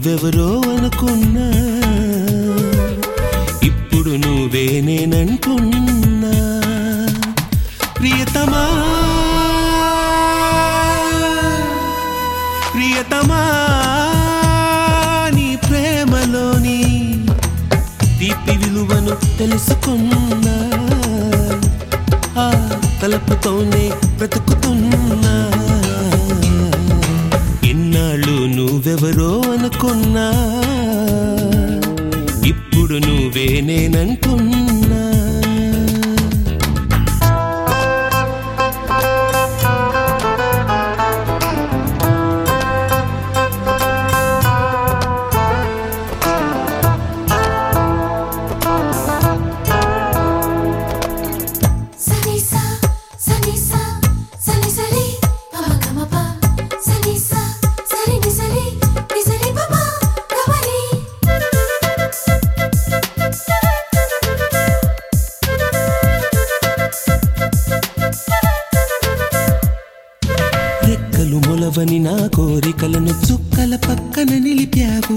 నువ్వెవరో అనుకున్నా ఇప్పుడు నువ్వే నేనంటున్నా ప్రియతమా ప్రియతమా నీ ప్రేమలోని తీపి విలువను తెలుసుకున్నా ఆ తలపుతోనే బ్రతుకుతున్నా ఇన్నాళ్ళు నువ్వెవరో అనుకున్నా ఇప్పుడు నువ్వే నేనంటున్నా సనిసా సనిసా సని సరి పమ గమ ప సనిసా సరి ని సరి ని సరి పమ గమరి రెక్కలు మొలవని నా కోరికలను చుక్కల పక్కన నిలిపావు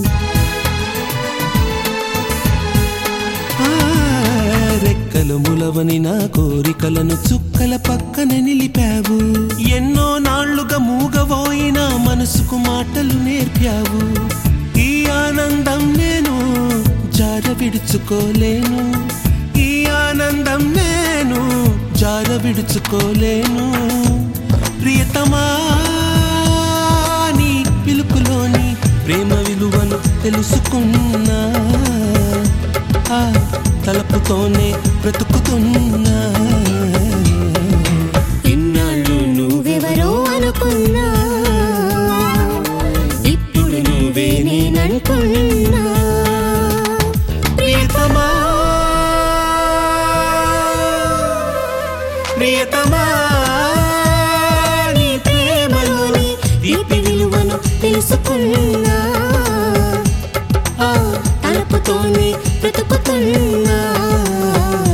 ఆ, రెక్కలు ములవని నా కోరికలను చుక్కల పక్కన నిలిపావు ఎన్నో నాళ్లుగా మూగబోయిన మనసుకు మాటలు నేర్పావు ఈ ఆనందం నేను జార విడుచుకోలేను ఈ ఆనందం నేను జార విడుచుకోలేను ప్రియతమా నీ పిలుపులోని ప్రేమ విలువను తెలుసుకున్నా ఆ తలపుతోనే బ్రతుకుతున్నా ఇన్నాళ్ళు నువ్వెవరో అనుకున్నా ఇప్పుడు నువ్వే నేనంటున్నా ప్రియతమా ప్రియతమా నీ ప్రేమలోని తీపి విలువను తెలుసుకున్నా ఆ తలుపుతోనే బ్రతుకుతున్నా